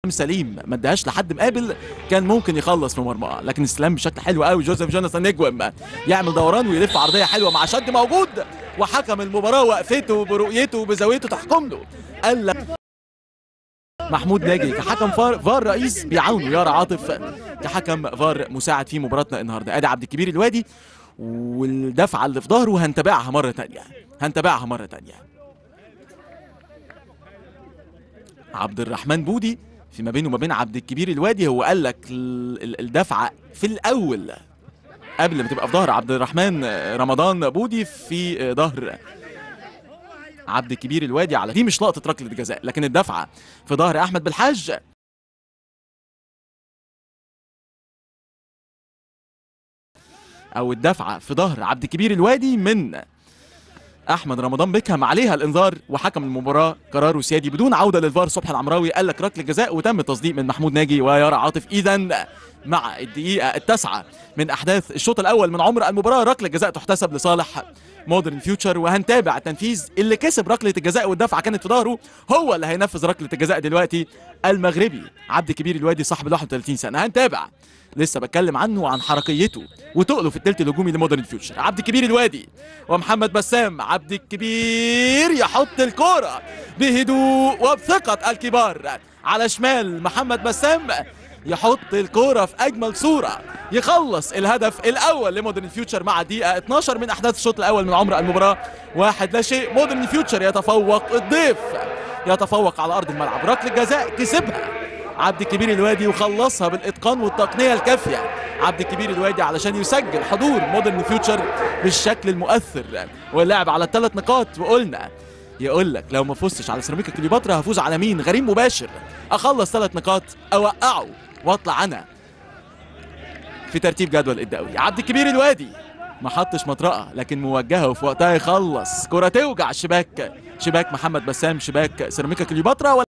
سليم ما اداهاش لحد مقابل كان ممكن يخلص في مرمى لكن استلام بشكل حلو قوي جوزيف جوناثان نجوم يعمل دوران ويلف عرضيه حلوه مع شد موجود وحكم المباراه وقفته برؤيته بزاويته تحكم له قال لك محمود ناجي كحكم فار, فار رئيس بيعاونه يارا عاطف كحكم فار مساعد في مباراتنا النهارده ادي عبد الكبير الوادي والدفعه اللي في ظهره هنتابعها مره تانية هنتابعها مره تانية عبد الرحمن بودي فيما بينه وما بين عبد الكبير الوادي هو قال لك ال- ال- الدفعه في الاول قبل ما تبقى في ظهر عبد الرحمن رمضان بودي في ظهر عبد الكبير الوادي على دي مش لقطه ركله جزاء لكن الدفعه في ظهر احمد بالحاج او الدفعه في ظهر عبد الكبير الوادي من احمد رمضان بيكهام عليها الانذار وحكم المباراه قراره سيادي بدون عوده للفار صبحي العمراوي قال لك ركله جزاء وتم التصديق من محمود ناجي ويارا عاطف اذا مع الدقيقه التاسعه من احداث الشوط الاول من عمر المباراه ركله جزاء تحتسب لصالح مودرن فيوتشر وهنتابع تنفيذ اللي كسب ركله الجزاء والدفعه كانت في ظهره هو اللي هينفذ ركله الجزاء دلوقتي المغربي عبد الكبير الوادي صاحب ال 31 سنه هنتابع لسه بتكلم عنه وعن حركيته وتقله في التلت الهجومي لمودرن فيوتشر عبد الكبير الوادي ومحمد بسام عبد الكبير يحط الكرة بهدوء وبثقة الكبار على شمال محمد بسام يحط الكرة في أجمل صورة يخلص الهدف الأول لمودرن فيوتشر مع دقيقة 12 من أحداث الشوط الأول من عمر المباراة واحد لا شيء مودرن فيوتشر يتفوق الضيف يتفوق على أرض الملعب ركلة جزاء كسبها عبد الكبير الوادي وخلصها بالاتقان والتقنيه الكافيه عبد الكبير الوادي علشان يسجل حضور مودرن فيوتشر بالشكل المؤثر واللعب على الثلاث نقاط وقلنا يقول لك لو ما فزتش على سيراميكا كليوباترا هفوز على مين غريم مباشر اخلص ثلاث نقاط اوقعه واطلع انا في ترتيب جدول الدوري عبد الكبير الوادي ما حطش مطرقه لكن موجهه وفي وقتها يخلص كره توجع شباك شباك محمد بسام شباك سيراميكا كليوباترا